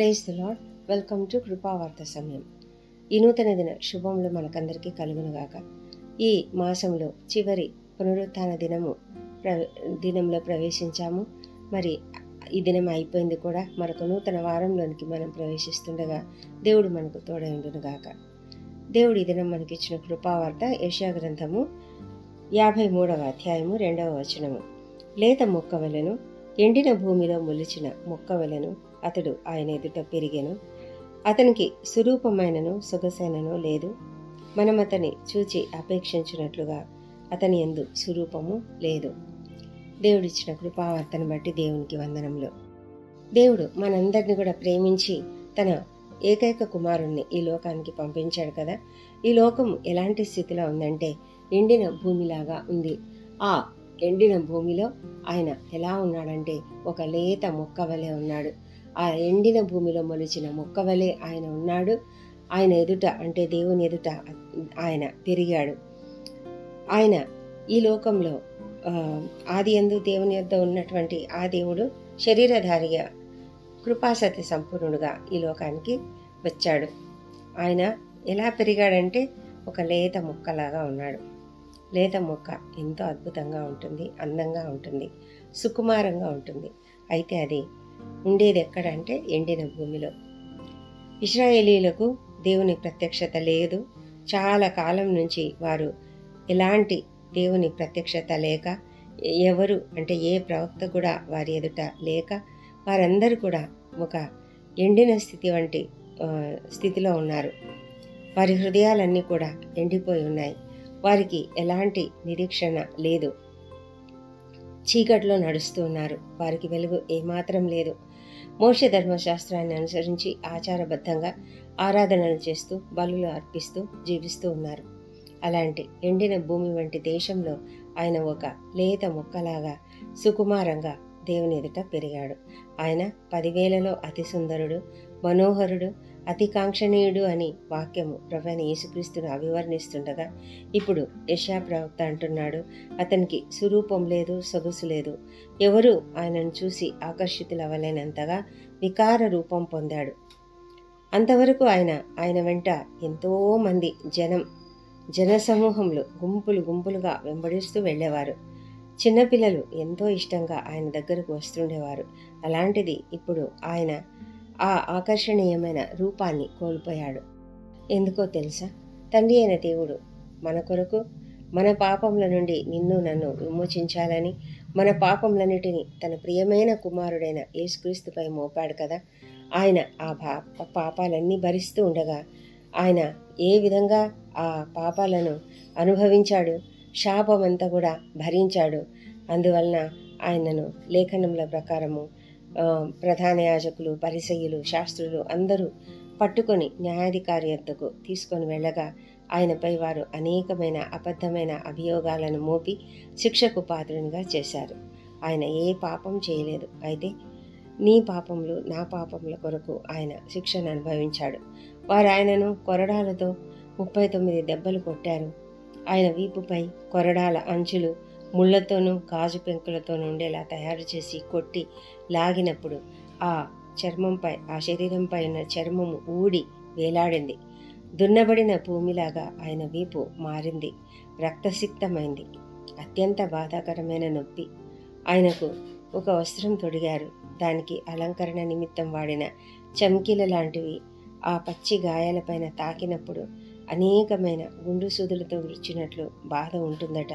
praise the Lord welcome to Krupavartha సమయం ఈ నూతన దిన శుభములు మనకందరికీ కలుగునుగాక ఈ మాసంలో చివరి పునరుత్థాన దినము ప్ర దినంలో ప్రవేశించాము మరి ఈ దినం అయిపోయింది కూడా మరొక నూతన వారంలోనికి మనం ప్రవేశిస్తుండగా దేవుడు మనకు తోడై ఉండునుగాక దేవుడు ఈ దినం మనకిచ్చిన కృపావార్త యశా గ్రంథము యాభై మూడవ అధ్యాయము రెండవ వచనము లేత మొక్కవలను ఎండిన భూమిలో మొలిచిన మొక్కవలను అతడు ఆయన ఎదుట పెరిగెను అతనికి సురూపమైనను సొగసైనను లేదు మనం అతని చూచి అపేక్షించినట్లుగా అతని ఎందు సురూపము లేదు దేవుడిచ్చిన కృపావార్తను బట్టి దేవునికి వందనములు దేవుడు మనందరిని కూడా ప్రేమించి తన ఏకైక కుమారుణ్ణి ఈ లోకానికి పంపించాడు కదా ఈ లోకం ఎలాంటి స్థితిలో ఉందంటే ఎండిన భూమిలాగా ఉంది ఆ ఎండిన భూమిలో ఆయన ఎలా ఉన్నాడంటే ఒక లేత మొక్క వలె ఉన్నాడు ఆ ఎండిన భూమిలో మొలిచిన మొక్క వలె ఆయన ఉన్నాడు ఆయన ఎదుట అంటే దేవుని ఎదుట ఆయన పెరిగాడు ఆయన ఈ లోకంలో ఆది ఎందు దేవుని యొద్ద ఉన్నటువంటి ఆ దేవుడు శరీరధారిగా కృపాసతి సంపూర్ణుడుగా ఈ లోకానికి వచ్చాడు ఆయన ఎలా పెరిగాడంటే ఒక లేత మొక్కలాగా ఉన్నాడు లేత మొక్క ఎంతో అద్భుతంగా ఉంటుంది అందంగా ఉంటుంది సుకుమారంగా ఉంటుంది అయితే అది ఉండేది ఎక్కడంటే ఎండిన భూమిలో ఇస్రాయేలీలకు దేవుని ప్రత్యక్షత లేదు చాలా కాలం నుంచి వారు ఎలాంటి దేవుని ప్రత్యక్షత లేక ఎవరు అంటే ఏ ప్రవక్త కూడా వారి ఎదుట లేక వారందరూ కూడా ఒక ఎండిన స్థితి వంటి స్థితిలో ఉన్నారు వారి హృదయాలన్నీ కూడా ఎండిపోయి ఉన్నాయి వారికి ఎలాంటి నిరీక్షణ లేదు చీకట్లో నడుస్తూ ఉన్నారు వారికి వెలుగు ఏమాత్రం లేదు మోష ధర్మశాస్త్రాన్ని అనుసరించి ఆచారబద్ధంగా ఆరాధనలు చేస్తూ బలులు అర్పిస్తూ జీవిస్తూ ఉన్నారు అలాంటి ఎండిన భూమి వంటి దేశంలో ఆయన ఒక లేత మొక్కలాగా సుకుమారంగా దేవుని ఎదుట పెరిగాడు ఆయన పదివేలలో అతి సుందరుడు మనోహరుడు అతి కాంక్షణీయుడు అని వాక్యము ప్రవైన యేసుక్రీస్తును అభివర్ణిస్తుండగా ఇప్పుడు యశా ప్రవక్త అంటున్నాడు అతనికి సురూపం లేదు సొగసు లేదు ఎవరు ఆయనను చూసి ఆకర్షితులవ్వలేనంతగా వికార రూపం పొందాడు అంతవరకు ఆయన ఆయన వెంట ఎంతో మంది జనం జనసమూహంలో గుంపులు గుంపులుగా వెంబడిస్తూ వెళ్ళేవారు చిన్నపిల్లలు ఎంతో ఇష్టంగా ఆయన దగ్గరకు వస్తుండేవారు అలాంటిది ఇప్పుడు ఆయన ఆ ఆకర్షణీయమైన రూపాన్ని కోల్పోయాడు ఎందుకో తెలుసా తండ్రి అయిన దేవుడు మన కొరకు మన పాపముల నుండి నిన్ను నన్ను విమోచించాలని మన పాపములన్నిటినీ తన ప్రియమైన కుమారుడైన యేసుక్రీస్తుపై మోపాడు కదా ఆయన ఆ పాపాలన్నీ భరిస్తూ ఉండగా ఆయన ఏ విధంగా ఆ పాపాలను అనుభవించాడు శాపమంతా కూడా భరించాడు అందువలన ఆయనను లేఖనముల ప్రకారము ప్రధాన యాజకులు పరిసయ్యులు శాస్త్రులు అందరూ పట్టుకొని న్యాయాధికారి వద్దకు తీసుకొని వెళ్ళగా ఆయనపై వారు అనేకమైన అబద్ధమైన అభియోగాలను మోపి శిక్షకు పాత్రునిగా చేశారు ఆయన ఏ పాపం చేయలేదు అయితే నీ పాపములు నా పాపముల కొరకు ఆయన శిక్షను అనుభవించాడు వారు ఆయనను కొరడాలతో ముప్పై తొమ్మిది దెబ్బలు కొట్టారు ఆయన వీపుపై కొరడాల అంచులు ముళ్లతోనూ గాజు పెంకులతోనూ ఉండేలా తయారు చేసి కొట్టి లాగినప్పుడు ఆ చర్మంపై ఆ శరీరంపై ఉన్న చర్మము ఊడి వేలాడింది దున్నబడిన భూమిలాగా ఆయన వీపు మారింది రక్తసిక్తమైంది అత్యంత బాధాకరమైన నొప్పి ఆయనకు ఒక వస్త్రం తొడిగారు దానికి అలంకరణ నిమిత్తం వాడిన చమ్కీల లాంటివి ఆ పచ్చి గాయాలపైన తాకినప్పుడు అనేకమైన గుండు సూదులతో విరిచినట్లు బాధ ఉంటుందట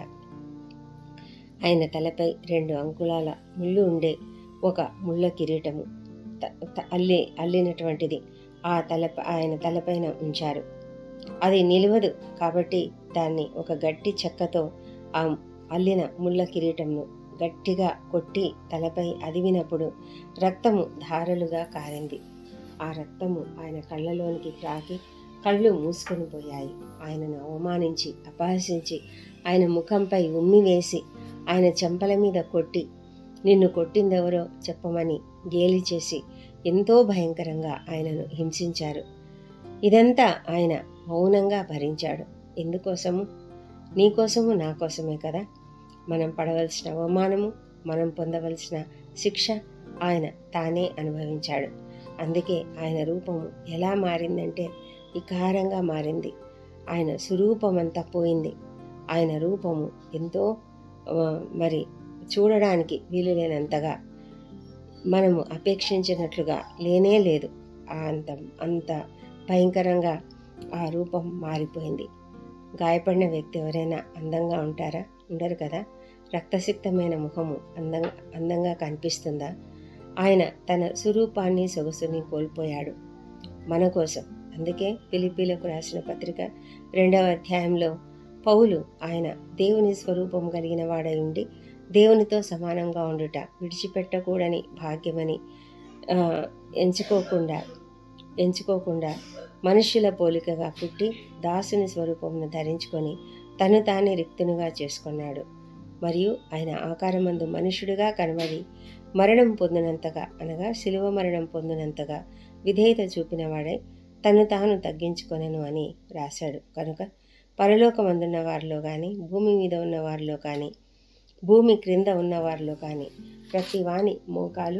ఆయన తలపై రెండు అంకుళాల ముళ్ళు ఉండే ఒక ముళ్ళ కిరీటము అల్లి అల్లినటువంటిది ఆ తల ఆయన తలపైన ఉంచారు అది నిలవదు కాబట్టి దాన్ని ఒక గట్టి చెక్కతో ఆ అల్లిన ముళ్ళ కిరీటంను గట్టిగా కొట్టి తలపై అదివినప్పుడు రక్తము ధారలుగా కారింది ఆ రక్తము ఆయన కళ్ళలోనికి త్రాకి కళ్ళు మూసుకొని పోయాయి ఆయనను అవమానించి అపహసించి ఆయన ముఖంపై ఉమ్మి వేసి ఆయన చెంపల మీద కొట్టి నిన్ను కొట్టిందెవరో చెప్పమని గేలి చేసి ఎంతో భయంకరంగా ఆయనను హింసించారు ఇదంతా ఆయన మౌనంగా భరించాడు ఎందుకోసము నీకోసము నా కోసమే కదా మనం పడవలసిన అవమానము మనం పొందవలసిన శిక్ష ఆయన తానే అనుభవించాడు అందుకే ఆయన రూపము ఎలా మారిందంటే వికారంగా మారింది ఆయన స్వరూపమంతా పోయింది ఆయన రూపము ఎంతో ఆ, మరి చూడడానికి వీలు లేనంతగా మనము అపేక్షించినట్లుగా లేనే లేదు ఆ అంత అంత భయంకరంగా ఆ రూపం మారిపోయింది గాయపడిన వ్యక్తి ఎవరైనా అందంగా ఉంటారా ఉండరు కదా రక్తసిక్తమైన ముఖము అందంగా అందంగా కనిపిస్తుందా ఆయన తన స్వరూపాన్ని సొగసుని కోల్పోయాడు మన కోసం అందుకే ఫిలిపీలకు రాసిన పత్రిక రెండవ అధ్యాయంలో పౌలు ఆయన దేవుని స్వరూపం కలిగిన వాడై ఉండి దేవునితో సమానంగా ఉండుట విడిచిపెట్టకూడని భాగ్యమని ఆ, ఎంచుకోకుండా ఎంచుకోకుండా మనుష్యుల పోలికగా పుట్టి దాసుని స్వరూపమును ధరించుకొని తను తానే రిక్తునిగా చేసుకున్నాడు మరియు ఆయన ఆకారమందు మనుషుడిగా కనబడి మరణం పొందినంతగా అనగా శిలువ మరణం పొందినంతగా విధేయత చూపినవాడై తను తాను తగ్గించుకొనెను అని రాశాడు కనుక పరలోకమందున్న వారిలో కానీ భూమి మీద ఉన్న వారిలో కానీ భూమి క్రింద ఉన్న వారిలో కానీ ప్రతి వాని మోకాలు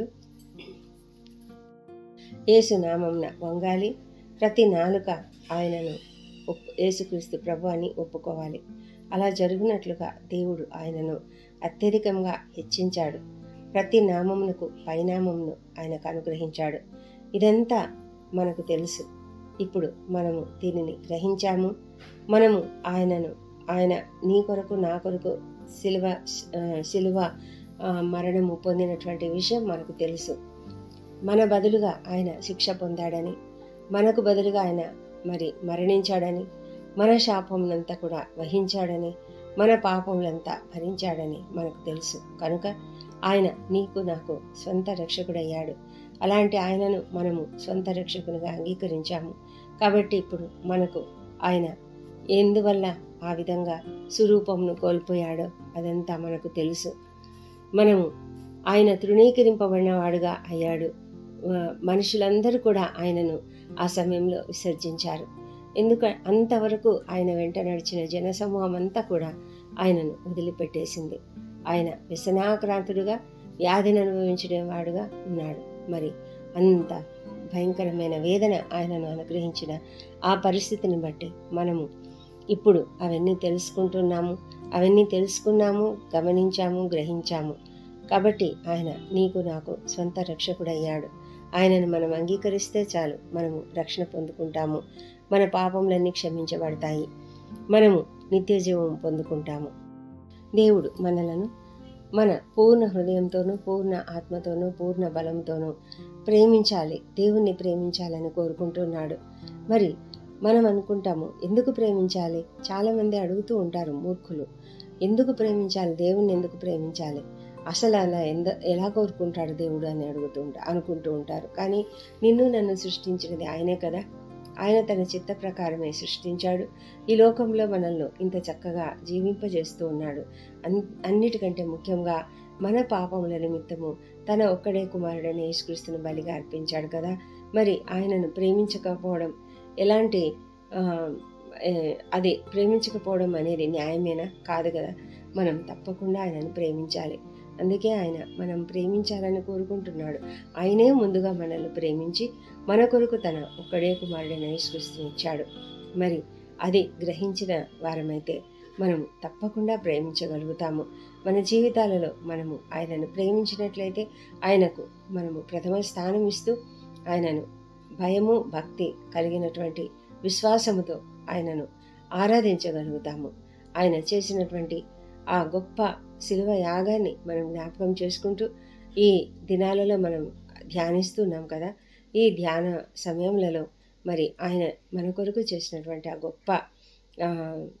యేసు నామంన వంగాలి ప్రతి నాలుక ఆయనను ఒప్పు యేసుక్రీస్తు ప్రభు అని ఒప్పుకోవాలి అలా జరిగినట్లుగా దేవుడు ఆయనను అత్యధికంగా హెచ్చించాడు ప్రతి నామమునకు పైనామమును ఆయనకు అనుగ్రహించాడు ఇదంతా మనకు తెలుసు ఇప్పుడు మనము దీనిని గ్రహించాము మనము ఆయనను ఆయన నీ కొరకు నా కొరకు సిలువ ఆ, సిలువ ఆ, మరణము పొందినటువంటి విషయం మనకు తెలుసు మన బదులుగా ఆయన శిక్ష పొందాడని మనకు బదులుగా ఆయన మరి మరణించాడని మన శాపమునంతా కూడా వహించాడని మన పాపములంతా భరించాడని మనకు తెలుసు కనుక ఆయన నీకు నాకు స్వంత రక్షకుడయ్యాడు అలాంటి ఆయనను మనము స్వంత రక్షకునిగా అంగీకరించాము కాబట్టి ఇప్పుడు మనకు ఆయన ఎందువల్ల ఆ విధంగా స్వరూపమును కోల్పోయాడో అదంతా మనకు తెలుసు మనము ఆయన తృణీకరింపబడిన వాడుగా అయ్యాడు ఆ, మనుషులందరూ కూడా ఆయనను ఆ సమయంలో విసర్జించారు ఎందుక అంతవరకు ఆయన వెంట నడిచిన జనసమూహం అంతా కూడా ఆయనను వదిలిపెట్టేసింది ఆయన వ్యసనాక్రాంతుడుగా వ్యాధిని అనుభవించిన వాడుగా ఉన్నాడు మరి అంత భయంకరమైన వేదన ఆయనను అనుగ్రహించిన ఆ పరిస్థితిని బట్టి మనము ఇప్పుడు అవన్నీ తెలుసుకుంటున్నాము అవన్నీ తెలుసుకున్నాము గమనించాము గ్రహించాము కాబట్టి ఆయన నీకు నాకు స్వంత రక్షకుడయ్యాడు ఆయనను మనం అంగీకరిస్తే చాలు మనము రక్షణ పొందుకుంటాము మన పాపములన్నీ క్షమించబడతాయి మనము నిత్య జీవం పొందుకుంటాము దేవుడు మనలను మన పూర్ణ హృదయంతోనూ పూర్ణ ఆత్మతోనూ పూర్ణ బలంతోనూ ప్రేమించాలి దేవుణ్ణి ప్రేమించాలని కోరుకుంటున్నాడు మరి మనం అనుకుంటాము ఎందుకు ప్రేమించాలి చాలామంది అడుగుతూ ఉంటారు మూర్ఖులు ఎందుకు ప్రేమించాలి దేవుణ్ణి ఎందుకు ప్రేమించాలి అసలు అలా ఎంద ఎలా కోరుకుంటాడు దేవుడు అని అడుగుతూ ఉంటా అనుకుంటూ ఉంటారు కానీ నిన్ను నన్ను సృష్టించినది ఆయనే కదా ఆయన తన చిత్త ప్రకారమే సృష్టించాడు ఈ లోకంలో మనల్ని ఇంత చక్కగా జీవింపజేస్తూ ఉన్నాడు అన్ అన్నిటికంటే ముఖ్యంగా మన పాపముల నిమిత్తము తన ఒక్కడే కుమారుడని యేసుక్రీస్తును బలిగా అర్పించాడు కదా మరి ఆయనను ప్రేమించకపోవడం ఎలాంటి ఆ, ఏ, అది ప్రేమించకపోవడం అనేది న్యాయమేనా కాదు కదా మనం తప్పకుండా ఆయనను ప్రేమించాలి అందుకే ఆయన మనం ప్రేమించాలని కోరుకుంటున్నాడు ఆయనే ముందుగా మనల్ని ప్రేమించి మన కొరకు తన ఒక్కడే కుమారుడైన యేసుక్రీస్తుని ఇచ్చాడు మరి అది గ్రహించిన వారమైతే మనము తప్పకుండా ప్రేమించగలుగుతాము మన జీవితాలలో మనము ఆయనను ప్రేమించినట్లయితే ఆయనకు మనము ప్రథమ స్థానం ఇస్తూ ఆయనను భయము భక్తి కలిగినటువంటి విశ్వాసముతో ఆయనను ఆరాధించగలుగుతాము ఆయన చేసినటువంటి ఆ గొప్ప శిలువ యాగాన్ని మనం జ్ఞాపకం చేసుకుంటూ ఈ దినాలలో మనం ధ్యానిస్తున్నాం కదా ఈ ధ్యాన సమయంలో మరి ఆయన మన కొరకు చేసినటువంటి ఆ గొప్ప ఆ,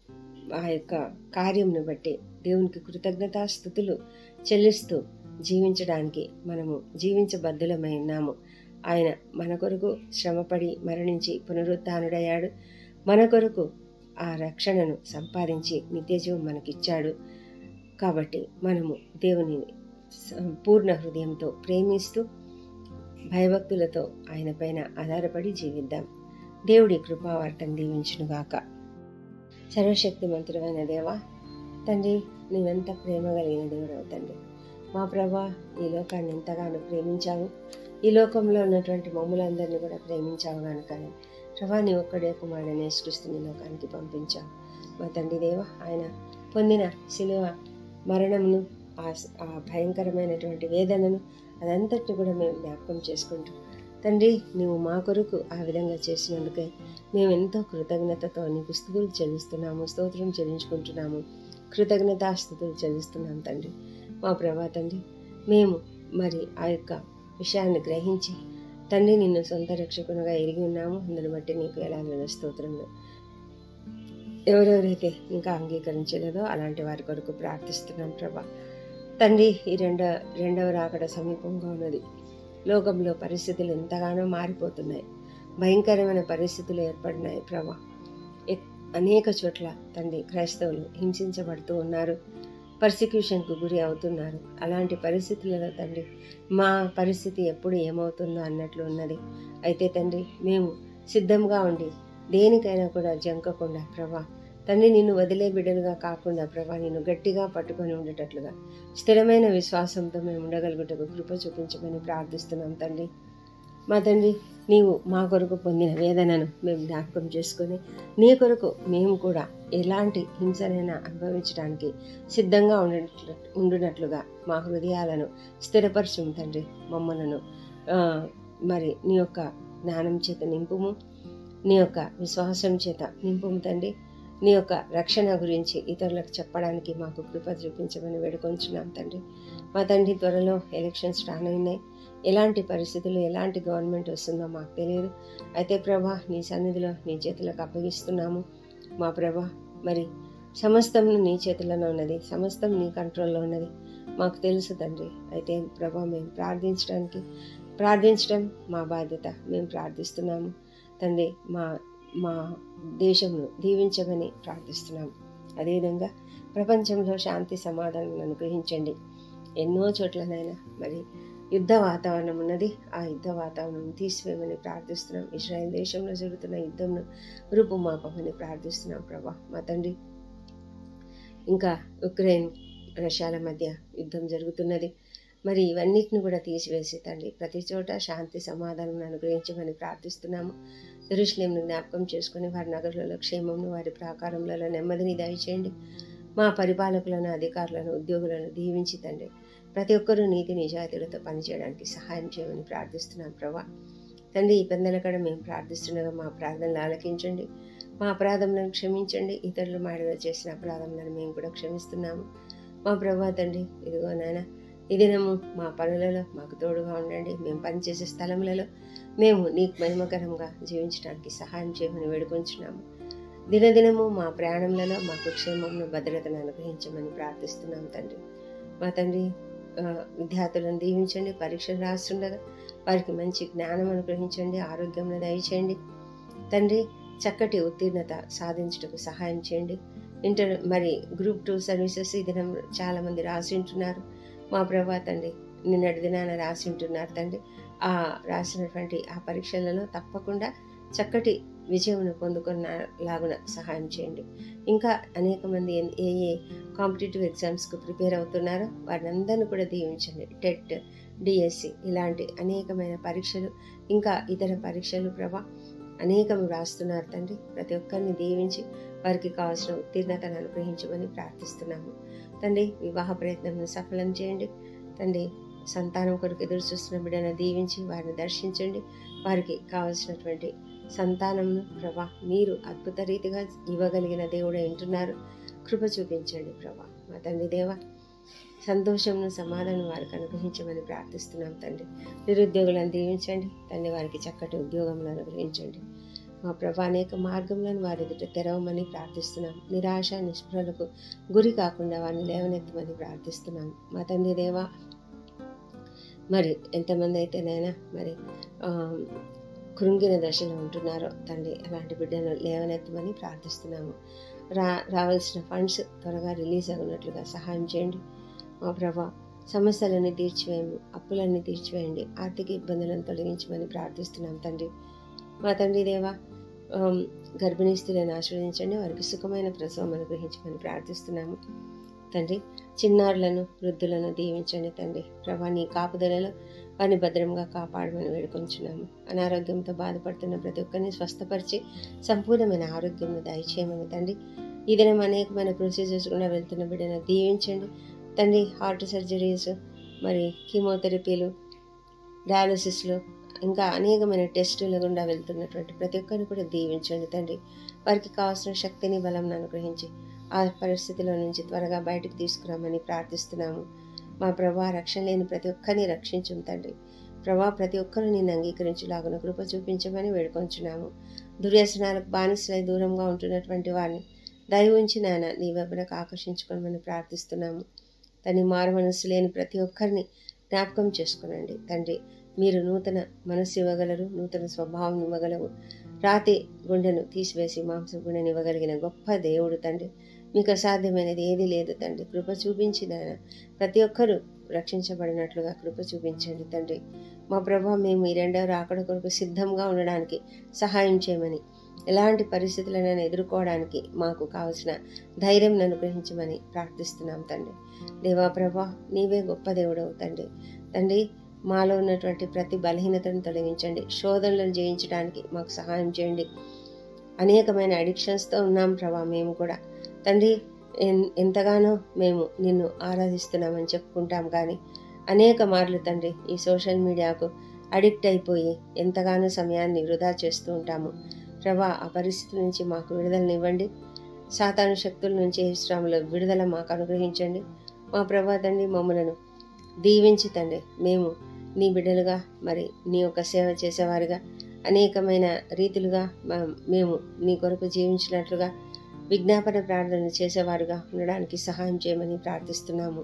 ఆ యొక్క కార్యంను బట్టి దేవునికి కృతజ్ఞతాస్థుతులు చెల్లిస్తూ జీవించడానికి మనము జీవించబద్ధులమై ఉన్నాము ఆయన మన కొరకు శ్రమపడి మరణించి పునరుత్డయ్యాడు మన కొరకు ఆ రక్షణను సంపాదించి నిత్యజీవం మనకిచ్చాడు కాబట్టి మనము దేవుని స- పూర్ణ హృదయంతో ప్రేమిస్తూ భయభక్తులతో ఆయన పైన ఆధారపడి జీవిద్దాం దేవుడి కృపావార్తను దీవించునుగాక సర్వశక్తిమంతుడమైన దేవా తండ్రి నీవెంత ప్రేమ కలిగిన దేవుడవు తండ్రి మా ప్రభా ఈ లోకాన్ని ఎంతగానో ప్రేమించావు ఈ లోకంలో ఉన్నటువంటి మమ్ములందరినీ కూడా ప్రేమించావు కనుక ప్రభా నీ ఒక్కడే కుమారుడని యేసుక్రీస్తుని లోకానికి పంపించావు మా తండ్రి దేవ ఆయన పొందిన శిలువ మరణమును ఆ ఆ భయంకరమైనటువంటి వేదనను అదంతటిని కూడా మేము జ్ఞాపకం చేసుకుంటాం తండ్రి నువ్వు మా కొరకు ఆ విధంగా చేసినందుకే మేము ఎంతో కృతజ్ఞతతో నీకు స్థుతులు చెల్లిస్తున్నాము స్తోత్రం చెల్లించుకుంటున్నాము కృతజ్ఞతాస్థుతులు చెల్లిస్తున్నాం తండ్రి మా ప్రభా తండ్రి మేము మరి ఆ యొక్క విషయాన్ని గ్రహించి తండ్రి నిన్ను సొంత రక్షకునిగా ఎరిగి ఉన్నాము అందుని బట్టి నీకు ఎలా స్తోత్రములు ఎవరెవరైతే ఇంకా అంగీకరించలేదో అలాంటి వారి కొరకు ప్రార్థిస్తున్నాం ప్రభా తండ్రి ఈ రెండ రెండవ రాకడ సమీపంగా ఉన్నది లోకంలో పరిస్థితులు ఎంతగానో మారిపోతున్నాయి భయంకరమైన పరిస్థితులు ఏర్పడినాయి ప్రభా ఎక్- అనేక చోట్ల తండ్రి క్రైస్తవులు హింసించబడుతూ ఉన్నారు పర్సిక్యూషన్కు గురి అవుతున్నారు అలాంటి పరిస్థితులలో తండ్రి మా పరిస్థితి ఎప్పుడు ఏమవుతుందో అన్నట్లు ఉన్నది అయితే తండ్రి మేము సిద్ధంగా ఉండి దేనికైనా కూడా జంకకుండా ప్రభా తండ్రి నిన్ను వదిలే బిడ్డలుగా కాకుండా ప్రభా నిన్ను గట్టిగా పట్టుకొని ఉండేటట్లుగా స్థిరమైన విశ్వాసంతో మేము ఉండగలుగుటకు కృప చూపించమని ప్రార్థిస్తున్నాం తండ్రి మా తండ్రి నీవు మా కొరకు పొందిన వేదనను మేము జ్ఞాపకం చేసుకొని నీ కొరకు మేము కూడా ఎలాంటి హింసనైనా అనుభవించడానికి సిద్ధంగా ఉండట్లు ఉండునట్లుగా మా హృదయాలను స్థిరపరచుము తండ్రి మమ్మలను ఆ, మరి నీ యొక్క జ్ఞానం చేత నింపుము నీ యొక్క విశ్వాసం చేత నింపుము తండ్రి నీ యొక్క రక్షణ గురించి ఇతరులకు చెప్పడానికి మాకు కృప చూపించమని వేడుకొంచున్నాం తండ్రి మా తండ్రి త్వరలో ఎలక్షన్స్ రానున్నాయి ఎలాంటి పరిస్థితులు ఎలాంటి గవర్నమెంట్ వస్తుందో మాకు తెలియదు అయితే ప్రభా నీ సన్నిధిలో నీ చేతులకు అప్పగిస్తున్నాము మా ప్రభా మరి సమస్తం నీ చేతుల్లోనే ఉన్నది సమస్తం నీ కంట్రోల్లో ఉన్నది మాకు తెలుసు తండ్రి అయితే ప్రభా మేము ప్రార్థించడానికి ప్రార్థించడం మా బాధ్యత మేము ప్రార్థిస్తున్నాము తండ్రి మా మా దేశంను దీవించమని ప్రార్థిస్తున్నాము అదేవిధంగా ప్రపంచంలో శాంతి సమాధానం అనుగ్రహించండి ఎన్నో చోట్లనైనా మరి యుద్ధ వాతావరణం ఉన్నది ఆ యుద్ధ వాతావరణం తీసివేయమని ప్రార్థిస్తున్నాం ఇజ్రాయెల్ దేశంలో జరుగుతున్న యుద్ధంను రూపుమాపమని ప్రార్థిస్తున్నాం ప్రభా మా తండ్రి ఇంకా ఉక్రెయిన్ రష్యాల మధ్య యుద్ధం జరుగుతున్నది మరి ఇవన్నిటిని కూడా తీసివేసి తండ్రి ప్రతి చోట శాంతి సమాధానం అనుగ్రహించమని ప్రార్థిస్తున్నాము ఎరుషులేంను జ్ఞాపకం చేసుకుని వారి నగరులలో క్షేమంను వారి ప్రాకారములలో నెమ్మదిని దయచేయండి మా పరిపాలకులను అధికారులను ఉద్యోగులను దీవించి తండ్రి ప్రతి ఒక్కరూ నీతి నిజాయితీలతో పనిచేయడానికి సహాయం చేయమని ప్రార్థిస్తున్నాం ప్రభా తండ్రి ఈ పెందల కడ మేము ప్రార్థిస్తుండగా మా ప్రార్థనలు ఆలకించండి మా అపరాధములను క్షమించండి ఇతరులు మాడిలో చేసిన అపరాధములను మేము కూడా క్షమిస్తున్నాము మా ప్రభా తండ్రి ఇదిగో నాయన ఈ దినము మా పనులలో మాకు తోడుగా ఉండండి మేము పనిచేసే స్థలములలో మేము నీకు మహిమకరంగా జీవించడానికి సహాయం చేయమని వేడుకొంచున్నాము దినదినము మా ప్రయాణంలో మాకు క్షేమమును భద్రతను అనుగ్రహించమని ప్రార్థిస్తున్నాం తండ్రి మా తండ్రి ఆ, విద్యార్థులను దీవించండి పరీక్షలు రాస్తుండగా వారికి మంచి జ్ఞానం అనుగ్రహించండి ఆరోగ్యంలో దయచేయండి తండ్రి చక్కటి ఉత్తీర్ణత సాధించుటకు సహాయం చేయండి ఇంటర్ మరి గ్రూప్ టూ సర్వీసెస్ ఈ దినం చాలామంది రాసి ఉంటున్నారు మా ప్రభా తండ్రి నిన్నటి దినాన రాసి ఉంటున్నారు తండ్రి ఆ రాసినటువంటి ఆ పరీక్షలలో తప్పకుండా చక్కటి విజయమును పొందుకున్న లాగున సహాయం చేయండి ఇంకా అనేక మంది ఎన్- ఏ ఏ కాంపిటేటివ్ ఎగ్జామ్స్కు ప్రిపేర్ అవుతున్నారో వారిని అందరినీ కూడా దీవించండి టెట్ డిఎస్సి ఇలాంటి అనేకమైన పరీక్షలు ఇంకా ఇతర పరీక్షలు ప్రభా అనేకం రాస్తున్నారు తండ్రి ప్రతి ఒక్కరిని దీవించి వారికి కావాల్సిన ఉత్తీర్ణతను అనుగ్రహించమని ప్రార్థిస్తున్నాము తండ్రి వివాహ ప్రయత్నం సఫలం చేయండి తండ్రి సంతానం కొరకు ఎదురు చూస్తున్న బిడ్డను దీవించి వారిని దర్శించండి వారికి కావలసినటువంటి సంతానంను ప్రభా మీరు అద్భుత రీతిగా ఇవ్వగలిగిన దేవుడే వింటున్నారు కృప చూపించండి ప్రభా మా తండ్రి దేవ సంతోషంను సమాధానం వారికి అనుగ్రహించమని ప్రార్థిస్తున్నాం తండ్రి నిరుద్యోగులను దీవించండి తండ్రి వారికి చక్కటి ఉద్యోగంలో అనుగ్రహించండి మా ప్రభా అనేక మార్గంలను వారి ఎదుట తెరవమని ప్రార్థిస్తున్నాం నిరాశ నిస్పృహలకు గురి కాకుండా వారిని లేవనెత్తమని ప్రార్థిస్తున్నాం మా తండ్రి దేవా మరి ఎంతమంది అయితేనైనా మరి ఆ, కృంగిన దశలో ఉంటున్నారో తండ్రి అలాంటి బిడ్డను లేవనెత్తమని ప్రార్థిస్తున్నాము రా రావాల్సిన ఫండ్స్ త్వరగా రిలీజ్ అవునట్లుగా సహాయం చేయండి మా ప్రభా సమస్యలన్నీ తీర్చివేయము అప్పులన్నీ తీర్చివేయండి ఆర్థిక ఇబ్బందులను తొలగించమని ప్రార్థిస్తున్నాం తండ్రి మా తండ్రి దేవా ఆమ్, గర్భిణీ స్త్రీలను ఆశీర్వదించండి వారికి సుఖమైన ప్రసవం అనుగ్రహించమని ప్రార్థిస్తున్నాము తండ్రి చిన్నారులను వృద్ధులను దీవించండి తండ్రి ప్రభా నీ కాపుదలలో వారిని భద్రంగా కాపాడమని వేడుకొంచున్నాము అనారోగ్యంతో బాధపడుతున్న ప్రతి ఒక్కరిని స్వస్థపరిచి సంపూర్ణమైన ఆరోగ్యంను దయచేయమని తండ్రి ఈ దినం అనేకమైన ప్రొసీజర్స్ కూడా వెళ్తున్న బిడ్డను దీవించండి తండ్రి హార్ట్ సర్జరీస్ మరి కీమోథెరపీలు డయాలసిస్లు ఇంకా అనేకమైన టెస్టుల గుండా వెళ్తున్నటువంటి ప్రతి ఒక్కరిని కూడా దీవించండి తండ్రి వారికి కావాల్సిన శక్తిని బలం అనుగ్రహించి ఆ పరిస్థితిలో నుంచి త్వరగా బయటకు తీసుకురామని ప్రార్థిస్తున్నాము మా ప్రభా రక్షణ లేని ప్రతి ఒక్కరిని రక్షించుం తండ్రి ప్రభా ప్రతి ఒక్కరు నిన్ను అంగీకరించులాగున కృప చూపించమని వేడుకొంచున్నాము దుర్వ్యసనాలకు బానిసలై దూరంగా ఉంటున్నటువంటి వారిని దయ ఉంచి నాయన నీ వైపునకు ఆకర్షించుకోమని ప్రార్థిస్తున్నాము తని మారు మనస్సు లేని ప్రతి ఒక్కరిని జ్ఞాపకం చేసుకునండి తండ్రి మీరు నూతన మనస్సు ఇవ్వగలరు నూతన స్వభావం ఇవ్వగలరు రాతి గుండెను తీసివేసి మాంసం గుండెని ఇవ్వగలిగిన గొప్ప దేవుడు తండ్రి మీకు అసాధ్యమైనది ఏది లేదు తండ్రి కృప చూపించిన ప్రతి ఒక్కరూ రక్షించబడినట్లుగా కృప చూపించండి తండ్రి మా ప్రభా మేము ఈ రెండవ రాకడ కొరకు సిద్ధంగా ఉండడానికి సహాయం చేయమని ఎలాంటి పరిస్థితులను ఎదుర్కోవడానికి మాకు కావలసిన ధైర్యం అనుగ్రహించమని ప్రార్థిస్తున్నాం తండ్రి దేవా ప్రభా నీవే గొప్ప దేవుడవు తండ్రి తండ్రి మాలో ఉన్నటువంటి ప్రతి బలహీనతను తొలగించండి శోధనలను జయించడానికి మాకు సహాయం చేయండి అనేకమైన అడిక్షన్స్తో ఉన్నాం ప్రభా మేము కూడా తండ్రి ఎంతగానో మేము నిన్ను ఆరాధిస్తున్నామని చెప్పుకుంటాం కానీ అనేక మార్లు తండ్రి ఈ సోషల్ మీడియాకు అడిక్ట్ అయిపోయి ఎంతగానో సమయాన్ని వృధా చేస్తూ ఉంటాము ప్రభా ఆ పరిస్థితి నుంచి మాకు విడుదలనివ్వండి సాతాను శక్తుల నుంచి శ్రమలో విడుదల మాకు అనుగ్రహించండి మా ప్రభా తండ్రి మమ్మలను దీవించి తండ్రి మేము నీ బిడ్డలుగా మరి నీ యొక్క సేవ చేసేవారిగా అనేకమైన రీతులుగా మేము నీ కొరకు జీవించినట్లుగా విజ్ఞాపన ప్రార్థన చేసేవారుగా ఉండడానికి సహాయం చేయమని ప్రార్థిస్తున్నాము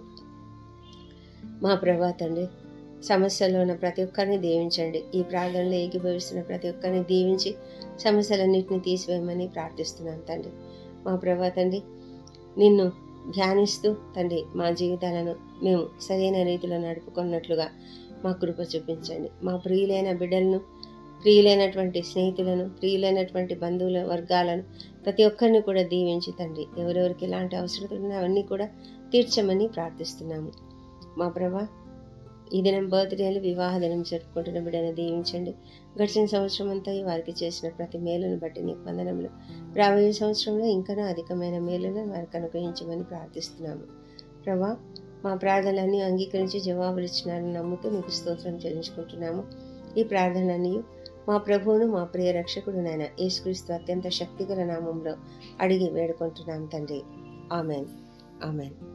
మా ప్రభా తండ్రి సమస్యల్లో ఉన్న ప్రతి ఒక్కరిని దీవించండి ఈ ప్రార్థనలో ఏకీభవిస్తున్న ప్రతి ఒక్కరిని దీవించి సమస్యలన్నింటినీ తీసివేయమని ప్రార్థిస్తున్నాం తండ్రి మా ప్రభా తండ్రి నిన్ను ధ్యానిస్తూ తండ్రి మా జీవితాలను మేము సరైన రీతిలో నడుపుకున్నట్లుగా మా కృప చూపించండి మా ప్రియులైన బిడ్డలను ప్రియులైనటువంటి స్నేహితులను ప్రియులైనటువంటి బంధువుల వర్గాలను ప్రతి ఒక్కరిని కూడా దీవించి తండ్రి ఎవరెవరికి ఎలాంటి అవసరతలు ఉన్నాయో అవన్నీ కూడా తీర్చమని ప్రార్థిస్తున్నాము మా ప్రభా ఈ దినం బర్త్డేలు వివాహ దినం జరుపుకుంటున్న బిడ్డను దీవించండి గడిచిన సంవత్సరం అంతా వారికి చేసిన ప్రతి మేలును బట్టి నీకు వందనములు రాబోయే సంవత్సరంలో ఇంకా అధికమైన మేలును వారికి అనుగ్రహించమని ప్రార్థిస్తున్నాము ప్రభా మా ప్రార్థనలన్నీ అంగీకరించి జవాబులు ఇచ్చినారని నమ్ముతూ నీకు స్తోత్రం చెల్లించుకుంటున్నాము ఈ ప్రార్థనలన్నీ మా ప్రభువును మా ప్రియ రక్షకుడు నాయన యేసుక్రీస్తు అత్యంత శక్తిగల నామంలో అడిగి వేడుకుంటున్నాం తండ్రి ఆమెన్ ఆమెన్